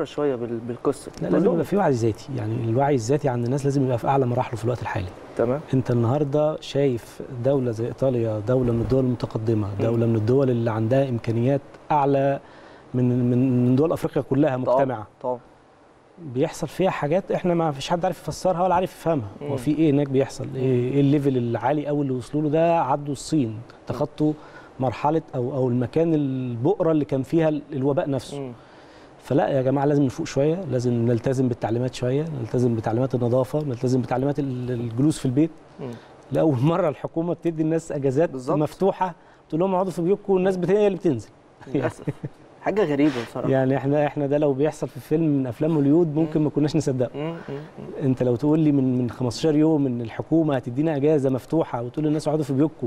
تتاثر شويه بال- بالقصه لا تقول لازم لهم يبقى في وعي ذاتي يعني الوعي الذاتي عند الناس لازم يبقى في اعلى مراحله في الوقت الحالي تمام انت النهارده شايف دوله زي ايطاليا دوله من الدول المتقدمه دوله من الدول اللي عندها امكانيات اعلى من من من دول افريقيا كلها مجتمعه طبعا بيحصل فيها حاجات احنا ما فيش حد عارف يفسرها ولا عارف يفهمها مم. هو في ايه هناك بيحصل ايه, إيه الليفل العالي قوي اللي وصلوا له ده عدوا الصين تخطوا مرحله او او المكان البؤره اللي كان فيها ال- الوباء نفسه مم. فلا يا جماعه لازم نفوق شويه لازم نلتزم بالتعليمات شويه نلتزم بتعليمات النظافه نلتزم بتعليمات ال- الجلوس في البيت مم. لاول مره الحكومه بتدي الناس اجازات بالظبط. مفتوحه تقول لهم اقعدوا في بيوتكم والناس بت- هي اللي بتنزل للاسف حاجه غريبه بصراحه يعني احنا احنا ده لو بيحصل في فيلم من افلام هوليوود ممكن ما كناش نصدقه مم. مم. مم. انت لو تقول لي من من 15 يوم ان الحكومه هتدينا اجازه مفتوحه وتقول للناس اقعدوا في بيوتكم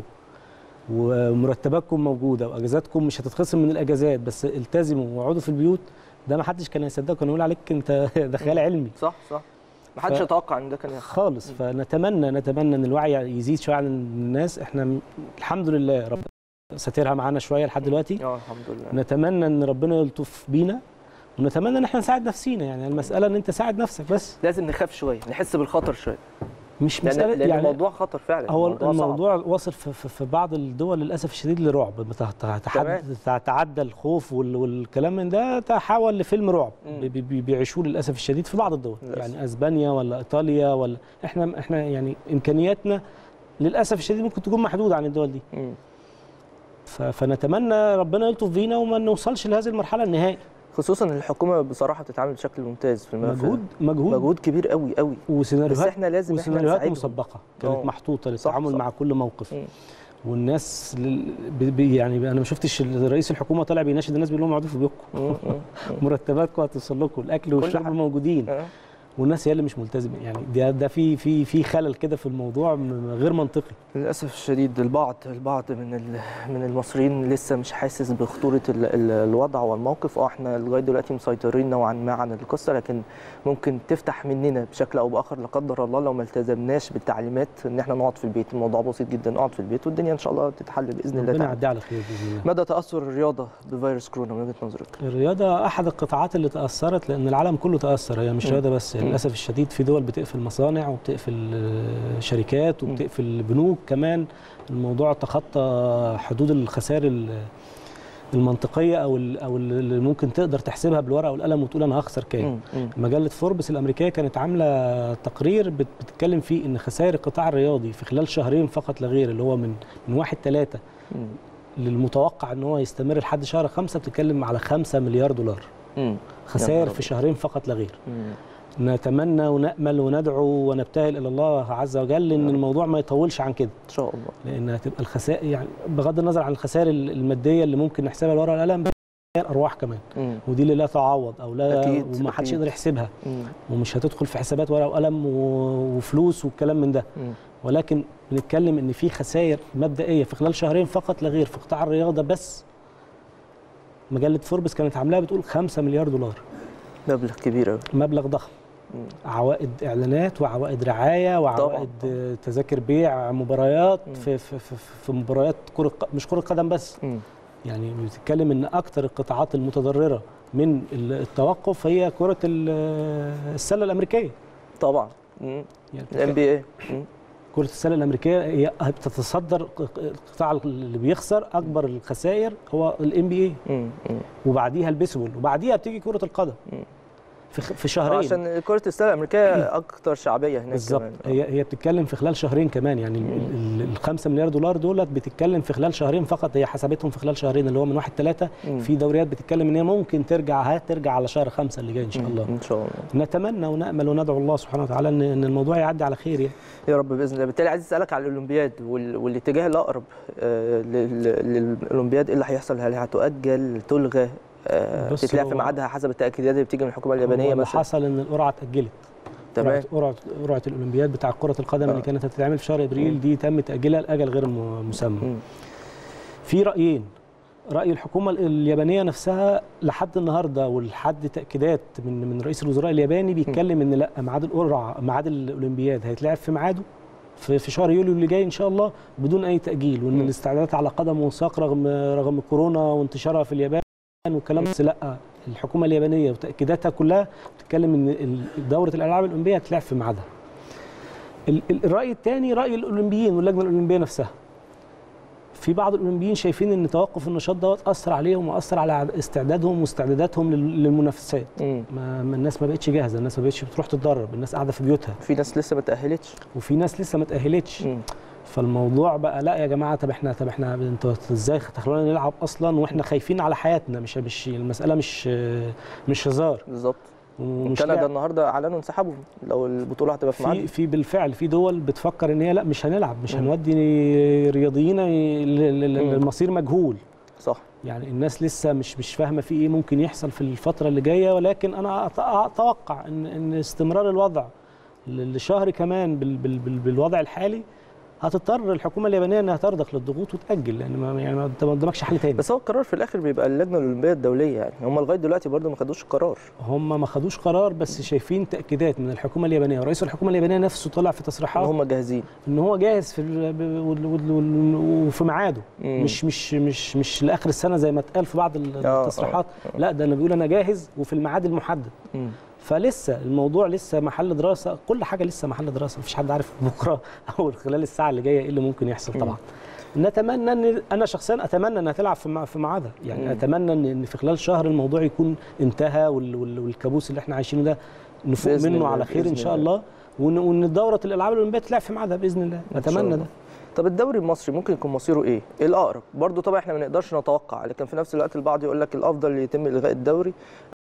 ومرتباتكم موجوده واجازاتكم مش هتتخصم من الاجازات بس التزموا واقعدوا في البيوت ده ما حدش كان هيصدقك كان يقول عليك انت ده خيال علمي صح صح ما حدش ف- يتوقع ان ده كان يحصل خالص فنتمنى نتمنى ان الوعي يزيد شويه عن الناس احنا م- الحمد لله رب ساترها معانا شويه لحد دلوقتي اه الحمد لله نتمنى ان ربنا يلطف بينا ونتمنى ان احنا نساعد نفسينا يعني المساله ان انت ساعد نفسك بس لازم نخاف شويه نحس بالخطر شويه مش لان, مساله لأن يعني الموضوع خطر فعلا هو الموضوع, الموضوع صعب. واصل في, في, في بعض الدول للاسف الشديد لرعب بتع- تمام. تحد- تعدى الخوف وال- والكلام من ده تحول لفيلم رعب مم. بي- بي- بيعيشوه للاسف الشديد في بعض الدول للأسف. يعني اسبانيا ولا ايطاليا ولا احنا احنا يعني امكانياتنا للاسف الشديد ممكن تكون محدوده عن الدول دي مم. ف- فنتمنى ربنا يلطف بينا وما نوصلش لهذه المرحله النهائي خصوصا ان الحكومه بصراحه بتتعامل بشكل ممتاز في الملف ده. مجهود مجهود مجهود كبير قوي قوي بس وسيناريوهات احنا لازم احنا وسيناريوهات نساعدهم مسبقه آه. كانت محطوطه صح، للتعامل صح. مع كل موقف مم. والناس لل... ب... ب... يعني انا ما شفتش رئيس الحكومه طالع بيناشد الناس بيقول لهم اقعدوا في بيوتكم مم. مم. مرتباتكم هتوصل لكم الاكل والشرب حاجة. موجودين آه. والناس هي اللي مش ملتزمه يعني ده ده في في في خلل كده في الموضوع م- غير منطقي للاسف الشديد البعض البعض من ال- من المصريين لسه مش حاسس بخطوره ال- ال- الوضع والموقف اه احنا لغايه دلوقتي مسيطرين نوعا ما عن القصه لكن ممكن تفتح مننا بشكل او باخر لا قدر الله لو ما التزمناش بالتعليمات ان احنا نقعد في البيت الموضوع بسيط جدا نقعد في البيت والدنيا ان شاء الله تتحل باذن الله ربنا تعالى يعدي على خير باذن الله مدى تاثر الرياضه بفيروس كورونا من وجهه نظرك الرياضه احد القطاعات اللي تاثرت لان العالم كله تاثر هي مش مم. رياضه بس مم. للاسف الشديد في دول بتقفل مصانع وبتقفل آه، شركات مم. وبتقفل بنوك كمان الموضوع تخطى حدود الخسائر ال- المنطقيه او ال- او اللي ممكن تقدر تحسبها بالورقه والقلم وتقول انا هخسر كام مم. مم. مجله فوربس الامريكيه كانت عامله تقرير بت- بتتكلم فيه ان خسائر القطاع الرياضي في خلال شهرين فقط لا غير اللي هو من من 1 3 مم. للمتوقع ان هو يستمر لحد شهر خمسة بتتكلم على 5 مليار دولار مم. خسائر نهار في شهرين فقط لا غير مم. نتمنى ونامل وندعو ونبتهل الى الله عز وجل ان يا رب. الموضوع ما يطولش عن كده ان شاء الله لان هتبقى الخسائر يعني بغض النظر عن الخسائر الماديه اللي ممكن نحسبها الورقه والقلم هي الارواح كمان مم. ودي اللي لا تعوض او لا أكيد، وما حدش أكيد. يقدر يحسبها مم. ومش هتدخل في حسابات ورقه وقلم و- وفلوس والكلام من ده مم. ولكن بنتكلم ان في خسائر مبدئيه في خلال شهرين فقط لا غير في قطاع الرياضه بس مجله فوربس كانت عاملاها بتقول 5 مليار دولار مبلغ كبير قوي مبلغ ضخم عوائد اعلانات وعوائد رعايه وعوائد آه، تذاكر بيع مباريات مم. في في في, في مباريات كره ق- مش كره قدم بس يعني بتتكلم ان اكتر القطاعات المتضرره من ال- التوقف هي كره ال- السله الامريكيه طبعا مم. يعني الام بي اي كره السله الامريكيه هي بتتصدر ق- القطاع اللي بيخسر اكبر الخسائر هو الام بي اي وبعديها البيسبول وبعديها بتيجي كره القدم مم. في خ- في شهرين عشان كره السله الامريكيه اكتر شعبيه هناك بالظبط كمان. هي هي بتتكلم في خلال شهرين كمان يعني ال 5 مليار دولار دولت بتتكلم في خلال شهرين فقط هي حسبتهم في خلال شهرين اللي هو من 1 3 مم. في دوريات بتتكلم ان هي ممكن ترجع هترجع على شهر 5 اللي جاي ان شاء مم. الله ان شاء الله نتمنى ونامل وندعو الله سبحانه وتعالى ان ان الموضوع يعدي على خير يعني يا رب باذن الله بالتالي عايز اسالك على الاولمبياد وال... والاتجاه الاقرب آه لل... للاولمبياد ايه اللي هيحصل هل هتؤجل تلغى آه بص تتلعب في هو- ميعادها حسب التاكيدات اللي بتيجي من الحكومه هو اليابانيه اللي مثلا حصل ان القرعه اتاجلت تمام قرعه قرعه قرعه الاولمبياد بتاع كره القدم آه. اللي كانت هتتعمل في شهر ابريل مم. دي تم تاجيلها لاجل غير م- مسمى مم. في رايين راي الحكومه اليابانيه نفسها لحد النهارده ولحد تاكيدات من من رئيس الوزراء الياباني بيتكلم ان لا ميعاد القرعه ميعاد الاولمبياد هيتلعب في ميعاده في في شهر يوليو اللي جاي ان شاء الله بدون اي تاجيل وان مم. الاستعدادات على قدم وساق رغم رغم كورونا وانتشارها في اليابان والكلام بس لا الحكومه اليابانيه وتاكيداتها كلها بتتكلم ان ال- دوره الالعاب الاولمبيه هتلعب في ميعادها ال- ال- الراي الثاني راي الاولمبيين واللجنه الاولمبيه نفسها في بعض الاولمبيين شايفين ان توقف النشاط دوت اثر عليهم واثر على استعدادهم واستعداداتهم لل- للمنافسات مم. ما ما الناس ما بقتش جاهزه الناس ما بقتش بتروح تتدرب الناس قاعده في بيوتها في ناس لسه ما تاهلتش وفي ناس لسه ما تاهلتش مم. فالموضوع بقى لا يا جماعه طب احنا طب احنا انتوا ازاي تخلونا نلعب اصلا واحنا خايفين على حياتنا مش مش المساله مش مش هزار بالظبط ومش كندا لعب. النهارده اعلنوا انسحابهم لو البطوله هتبقى في في ميعادها في بالفعل في دول بتفكر ان هي لا مش هنلعب مش مم. هنودي رياضيين ل- ل- مم. للمصير مجهول صح يعني الناس لسه مش مش فاهمه في ايه ممكن يحصل في الفتره اللي جايه ولكن انا أت- اتوقع ان ان استمرار الوضع ل- لشهر كمان بال بال بال بالوضع الحالي هتضطر الحكومه اليابانيه انها ترضخ للضغوط وتاجل لان ما يعني ما أنت ما قدامكش حل تاني بس هو القرار في الاخر بيبقى اللجنه الاولمبيه الدوليه يعني هم لغايه دلوقتي برضو ما خدوش قرار هم ما خدوش قرار بس شايفين تاكيدات من الحكومه اليابانيه ورئيس الحكومه اليابانيه نفسه طلع في ان تصريحات هم جاهزين ان هو جاهز في ال- ب- وال- وال- وال- وفي ميعاده مم. مش مش مش مش لاخر السنه زي ما اتقال في بعض ال- آه، التصريحات آه. لا ده انا بيقول انا جاهز وفي الميعاد المحدد مم. فلسه الموضوع لسه محل دراسه كل حاجه لسه محل دراسه مفيش حد عارف بكره او خلال الساعه اللي جايه ايه اللي ممكن يحصل مم. طبعا نتمنى ان انا شخصيا اتمنى انها تلعب في مع- في ميعادها يعني مم. اتمنى ان إن في خلال شهر الموضوع يكون انتهى وال- وال- والكابوس اللي احنا عايشينه ده نفوق بإذن منه الله، على خير ان بإذن شاء الله. الله وان وان دوره الالعاب الاولمبيه تلعب في ميعادها باذن الله إن شاء اتمنى الله. ده طب الدوري المصري ممكن يكون مصيره ايه؟ ايه الاقرب؟ برضو طبعا احنا ما نقدرش نتوقع لكن في نفس الوقت البعض يقول لك الافضل يتم الغاء الدوري